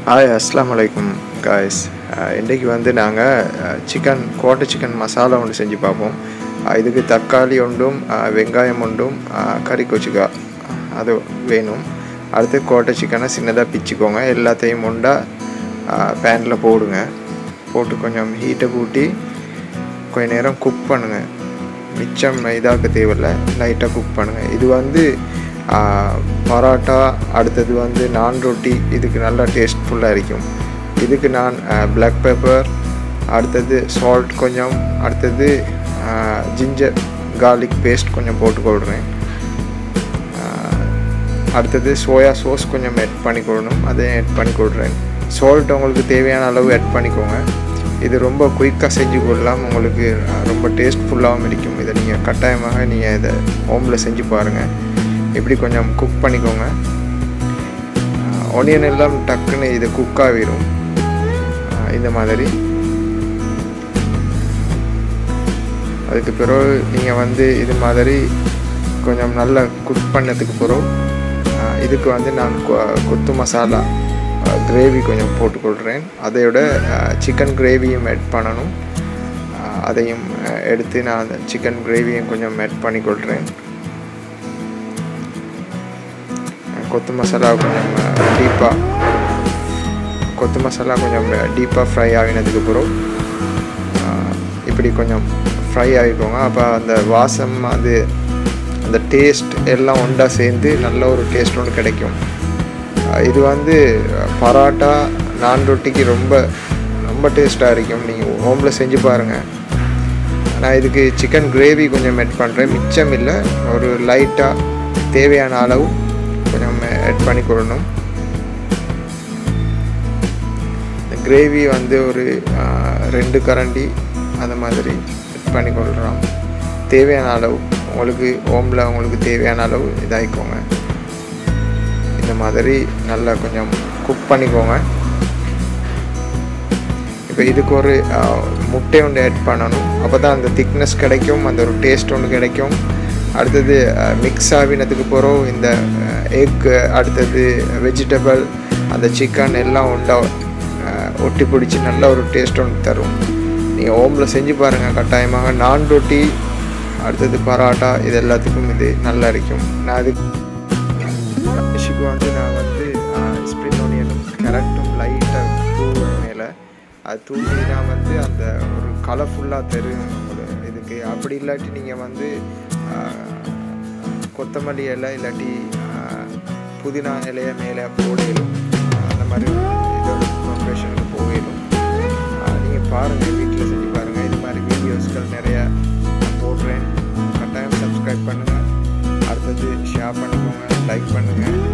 hi அஸ்லாம் வலைக்கும் guys இன்றைக்கி வந்து நாங்கள் சிக்கன் கோட்டை சிக்கன் மசாலா ஒன்று செஞ்சு பார்ப்போம் அஹ் இதுக்கு தக்காளி ஒன்றும் அஹ் வெங்காயம் ஒன்றும் அஹ் கறி கொச்சிக்கா அது வேணும் அடுத்து கோட்டை சிக்கனை சின்னதாக பிச்சுக்கோங்க எல்லாத்தையும் ஒண்டா பேனில் போடுங்க போட்டு கொஞ்சம் ஹீட்டை கூட்டி கொஞ்ச நேரம் குக் பண்ணுங்கள் மிச்சம் இதாக்க தேவையில்ல லைட்டாக குக் பண்ணுங்கள் இது வந்து ஆஹ், பரோட்டா அடுத்தது வந்து நான் ரொட்டி இதுக்கு நல்லா டேஸ்ட்ஃபுல்லாக இருக்கும் இதுக்கு நான் black பெப்பர் அடுத்தது சால்ட் கொஞ்சம் அடுத்தது ஜிஞ்சர் garlic பேஸ்ட் கொஞ்சம் போட்டுக்கொள்கிறேன் அடுத்தது சோயா சோஸ் கொஞ்சம் ஆட் பண்ணிக்கொள்ளணும் அதையும் ஆட் பண்ணி கொடுறேன் சால்ட் உங்களுக்கு தேவையான அளவு ஆட் பண்ணிக்கோங்க இது ரொம்ப குயிக்காக செஞ்சு கொள்ளலாம் உங்களுக்கு அஹ், ரொம்ப டேஸ்ட்ஃபுல்லாகவும் இருக்கும் இதை நீங்கள் கட்டாயமாக நீங்கள் இதை ஹோமில் செஞ்சு பாருங்கள் இப்படி கொஞ்சம் குக் பண்ணிக்கோங்க ஒனியன் எல்லாம் டக்குன்னு இது குக் ஆகிரும் இந்த மாதிரி அதுக்கு பிறகு நீங்கள் வந்து இது மாதிரி கொஞ்சம் நல்லா குக் பண்ணதுக்கு பிறகு ஆஹ், இதுக்கு வந்து நான் கொ- கொத்து மசாலா கிரேவி கொஞ்சம் போட்டுக்கொள்கிறேன் அதையோட சிக்கன் கிரேவியும் ஆட் பண்ணணும் ஆஹ், அதையும் ஆஹ், எடுத்து நான் அந்த சிக்கன் கிரேவியும் கொஞ்சம் ஆட் பண்ணிக்கொள்கிறேன் கொத்து மசாலா கொஞ்சம் டீப்பாக கொத்து மசாலா கொஞ்சம் டீப்பாக ஃப்ரை ஆகினதுக்கு பிறகு ஆஹ், இப்படி கொஞ்சம் ஃப்ரை ஆகிக்கோங்க அப்போ அந்த வாசம் அது அந்த டேஸ்ட் எல்லாம் ஒன்றா சேர்ந்து நல்ல ஒரு டேஸ்ட் ஒன்று கிடைக்கும் ஆஹ், இது வந்து பரோட்டா நான் ரொட்டிக்கு ரொம்ப ரொம்ப டேஸ்ட்டாக இருக்கும் நீங்கள் ஹோமில் செஞ்சு பாருங்கள் நான் இதுக்கு சிக்கன் கிரேவி கொஞ்சம் ஆட் பண்ணுறேன் மிச்சம் இல்லை ஒரு லைட்டாக தேவையான அளவு கொஞ்சம் ஆட் பண்ணி கொள்ளணும் இந்த கிரேவி வந்து ஒரு ஆஹ், ரெண்டு கரண்டி அந்த மாதிரி ஆட் பண்ணி கொள்கிறோம் தேவையான அளவு உங்களுக்கு ஹோமில் உங்களுக்கு தேவையான அளவு இதாகிக்கோங்க இந்த மாதிரி நல்லா கொஞ்சம் குக் பண்ணிக்கோங்க இப்போ இதுக்கு ஒரு ஆஹ், முட்டை ஒன்று ஆட் பண்ணணும் அப்போ தான் அந்த திக்னஸ் கிடைக்கும் அந்த ஒரு டேஸ்ட் ஒன்று கிடைக்கும் அடுத்தது மிக்ஸ் ஆகினதுக்கு பிறகு இந்த எக் அடுத்தது வெஜிடபிள் அந்த சிக்கன் எல்லாம் உண்டா ஆஹ், ஒட்டி பிடிச்சி நல்ல ஒரு டேஸ்ட் ஒன்று தரும் நீங்கள் ஹோமில் செஞ்சு பாருங்கள் கட்டாயமாக நான் ரொட்டி அடுத்தது பரோட்டா இது எல்லாத்துக்கும் இது நல்லா இருக்கும் நான் அதுக்கு ஃபிஷ்ஷுக்கு வந்து நான் வந்து ஸ்ப்ரிங் ஆனியனும் கேரட்டும் லைட்டாக தூவேன் மேலே அது தூவினா வந்து அந்த ஒரு கலர்ஃபுல்லாக தெரியும் உங்களுக்கு இதுக்கு அப்படி இல்லாட்டி நீங்கள் வந்து ஆஹ், கொத்தமல்லி இலை இல்லாட்டி ஆஹ், புதினா இலைய மேலே போடையிலும் அந்த மாதிரி இதோட ப்ரொஃபஷனுக்கு போயிடும் நீங்கள் பாருங்கள் வீட்டில் செஞ்சு பாருங்கள் இது மாதிரி வீடியோஸ்கள் நிறையா நான் போடுறேன் கட்டாயம் சப்ஸ்கிரைப் பண்ணுங்கள் அடுத்தது ஷேர் பண்ணுங்க லைக் பண்ணுங்கள்